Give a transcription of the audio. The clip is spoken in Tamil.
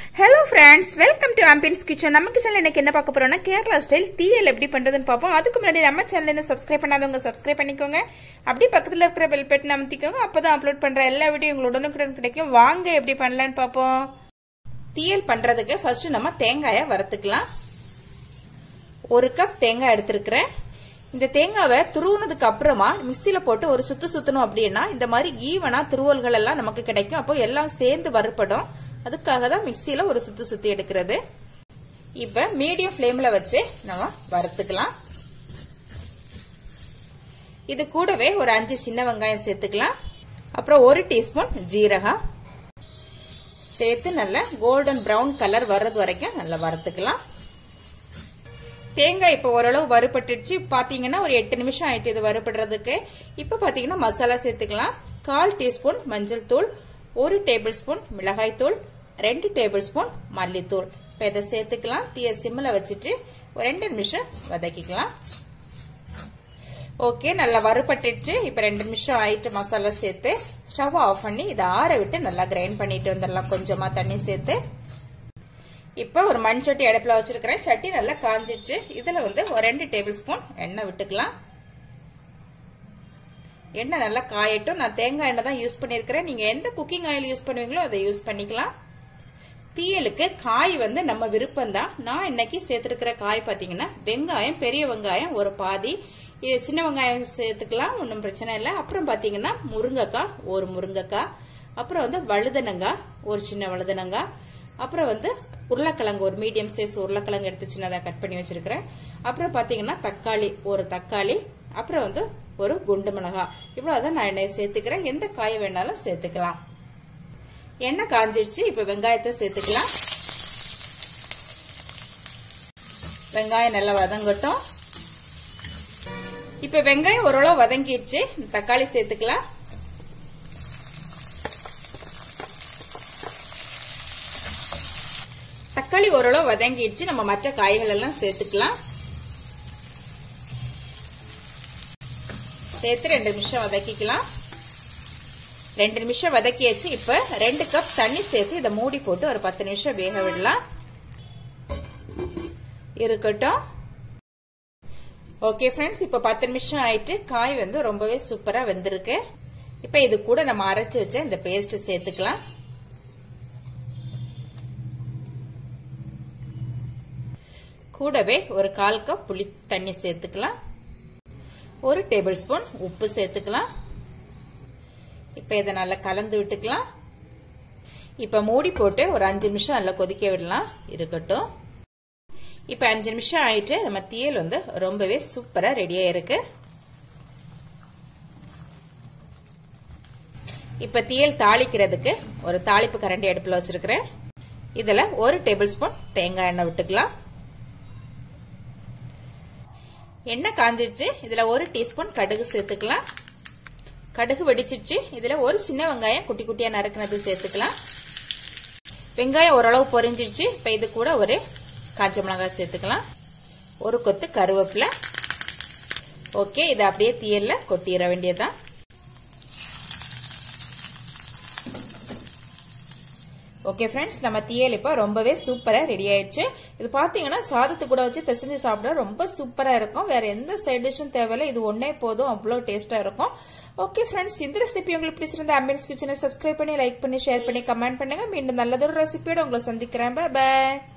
hello friends welcome to ambience kitchen நம்ம கிச்சனில் இன்னைக்கு என்ன பார்க்க போறோம்னா கேரளா ஸ்டைல் தீயல் எப்படி பண்றதுன்னு பார்ப்போம் அதுக்கு முன்னாடி நம்ம சேனல் என்ன சப்ஸ்கிரைப் பண்ணாதவங்க சப்ஸ்கிரைப் பண்ணிக்கோங்க அப்படியே பக்கத்தில் இருக்கிற பெல் பட்டன் அமுத்திக்கோங்க அப்பதான் அப்லோட் பண்ற எல்லா வீடியோ உங்களுக்கு உடனுக்குடன் கிடைக்கும் வாங்க எப்படி பண்ணலான்னு பார்ப்போம் தீயல் பண்றதுக்கு ஃபர்ஸ்ட் நம்ம தேங்காயை வறுத்துக்கலாம் ஒரு கப் தேங்காய் எடுத்திருக்கிறேன் இந்த தேங்காவை துருவுனதுக்கு அப்புறமா மிக்சியில போட்டு ஒரு சுத்து சுத்தணும் அப்படின்னா இந்த மாதிரி ஈவனா துருவல்கள் எல்லாம் நமக்கு கிடைக்கும் அப்போ எல்லாம் சேர்ந்து வறுப்படும் அதுக்காக தான் மிக்சியில ஒரு சுத்து சுத்தி எடுக்கிறது இப்ப மீடியம் ஃப்ளேம்ல வச்சு நம்ம வறுத்துக்கலாம் இது கூடவே ஒரு அஞ்சு சின்ன வெங்காயம் சேர்த்துக்கலாம் அப்புறம் ஒரு டீஸ்பூன் ஜீரகம் சேர்த்து நல்லா கோல்டன் பிரவுன் கலர் வர்றது வரைக்கும் நல்லா வறுத்துக்கலாம் தேங்காய் இப்போ ஓரளவு வறுபட்டுடுச்சு பாத்தீங்கன்னா ஒரு எட்டு நிமிஷம் ஆயிட்டு இது வறுபடுறதுக்கு இப்போ பாத்தீங்கன்னா மசாலா சேர்த்துக்கலாம் கால் டீஸ்பூன் மஞ்சள் தூள் ஒரு டேபிள் ஸ்பூன் மிளகாய் தூள் ரெண்டு டேபிள் ஸ்பூன் மல்லித்தூள் இப்போ இதை சேர்த்துக்கலாம் தீய சிம்மில் வச்சுட்டு ஒரு ரெண்டு நிமிஷம் வதக்கிக்கலாம் ஓகே நல்லா வறுபட்டுடுச்சு இப்போ ரெண்டு நிமிஷம் ஆயிட்டு மசாலா சேர்த்து ஸ்டவ் ஆஃப் பண்ணி இதை ஆற விட்டு நல்லா கிரைண்ட் பண்ணிட்டு வந்துடலாம் கொஞ்சமா தண்ணி சேர்த்து இப்ப ஒரு மண் சட்டி அடுப்புல வச்சிருக்கிறேன் சட்டி நல்லா காஞ்சிடுச்சு இதுல வந்து ஒரு ரெண்டு டேபிள் ஸ்பூன் எண்ணெய் விட்டுக்கலாம் எண்ணெய் நல்லா காயட்டும் நான் தேங்காய் எண்ணெய் தான் யூஸ் பண்ணிருக்கிறேன் நீங்க எந்த குக்கிங் ஆயில் யூஸ் பண்ணுவீங்களோ அதை யூஸ் பண்ணிக்கலாம் தீயலுக்கு காய் வந்து நம்ம விருப்பம் தான் நான் இன்னைக்கு சேர்த்திருக்கிற காய் பாத்தீங்கன்னா வெங்காயம் பெரிய வெங்காயம் ஒரு பாதி இது சின்ன வெங்காயம் சேர்த்துக்கலாம் ஒன்றும் பிரச்சனை இல்லை அப்புறம் பாத்தீங்கன்னா முருங்கைக்காய் ஒரு முருங்கைக்காய் அப்புறம் வந்து வழுதனங்காய் ஒரு சின்ன வழுதனங்காய் அப்புறம் வந்து உருளைக்கிழங்கு ஒரு மீடியம் சைஸ் உருளைக்கிழங்கு எடுத்து சின்னதாக கட் பண்ணி வச்சிருக்கிறேன் அப்புறம் பார்த்தீங்கன்னா தக்காளி ஒரு தக்காளி அப்புறம் வந்து ஒரு குண்டு மிளகாய் இவ்வளவுதான் நான் எண்ணெய் சேர்த்துக்கிறேன் எந்த காய் வேணாலும் சேர்த்துக்கலாம் எண்ணெய் காஞ்சிடுச்சு இப்ப வெங்காயத்தை சேர்த்துக்கலாம் வெங்காயம் நல்லா வதங்கட்டும் இப்ப வெங்காயம் ஓரளவு வதங்கிடுச்சு தக்காளி சேர்த்துக்கலாம் தக்காளி ஓரளவு வதங்கிடுச்சு நம்ம மற்ற காய்கள் எல்லாம் சேர்த்துக்கலாம் சேர்த்து ரெண்டு நிமிஷம் வதக்கிக்கலாம் ரெண்டு நிமிஷம் வதக்கியாச்சு இப்ப ரெண்டு கப் தண்ணி சேர்த்து இதை மூடி போட்டு ஒரு பத்து நிமிஷம் வேக விடலாம் இருக்கட்டும் ஓகே ஃப்ரெண்ட்ஸ் இப்ப பத்து நிமிஷம் ஆயிட்டு காய் வந்து ரொம்பவே சூப்பரா வெந்திருக்கு இப்ப இது கூட நம்ம அரைச்சு வச்ச இந்த பேஸ்ட் சேர்த்துக்கலாம் கூடவே ஒரு கால் கப் புளி தண்ணி சேர்த்துக்கலாம் ஒரு டேபிள் ஸ்பூன் உப்பு சேர்த்துக்கலாம் இப்ப இதை நல்லா கலந்து விட்டுக்கலாம் இப்ப மூடி போட்டு ஒரு அஞ்சு நிமிஷம் நல்லா கொதிக்க விடலாம் இருக்கட்டும் இப்ப அஞ்சு நிமிஷம் ஆயிட்டு நம்ம தீயல் வந்து ரொம்பவே சூப்பரா ரெடியா இருக்கு இப்ப தீயல் தாளிக்கிறதுக்கு ஒரு தாளிப்பு கரண்டி அடுப்புல வச்சிருக்கிறேன் இதுல ஒரு டேபிள் ஸ்பூன் தேங்காய் எண்ணெய் விட்டுக்கலாம் எண்ணெய் காஞ்சிடுச்சு இதுல ஒரு டீஸ்பூன் கடுகு சேர்த்துக்கலாம் கடுகு வெடிச்சிடுச்சு இதுல ஒரு சின்ன வெங்காயம் குட்டி குட்டியா நறுக்கினது சேர்த்துக்கலாம் வெங்காயம் ஓரளவு பொரிஞ்சிடுச்சு இப்ப இது கூட ஒரு காஞ்ச மிளகாய் சேர்த்துக்கலாம் ஒரு கொத்து கருவேப்பிலை ஓகே இதை அப்படியே தீயல்ல கொட்டிட வேண்டியதுதான் ஓகே ஃப்ரெண்ட்ஸ் நம்ம தீயல் இப்போ ரொம்பவே சூப்பராக ரெடி ஆயிடுச்சு இது பார்த்தீங்கன்னா சாதத்து கூட வச்சு பிசைஞ்சு சாப்பிட ரொம்ப சூப்பராக இருக்கும் வேற எந்த சைட் டிஷ்ஷும் தேவையில்லை இது ஒன்னே போதும் அவ்வளோ டேஸ்ட்டாக இருக்கும் ஓகே ஃப்ரெண்ட்ஸ் இந்த ரெசிபி உங்களுக்கு பிடிச்சிருந்த அம்பியன்ஸ் கிச்சனை சப்ஸ்கிரைப் பண்ணி லைக் பண்ணி ஷேர் பண்ணி கமெண்ட் பண்ணுங்க மீண்டும் நல்லதொரு ரெசிபியோட உங்களை சந்திக்கிறேன் பாய்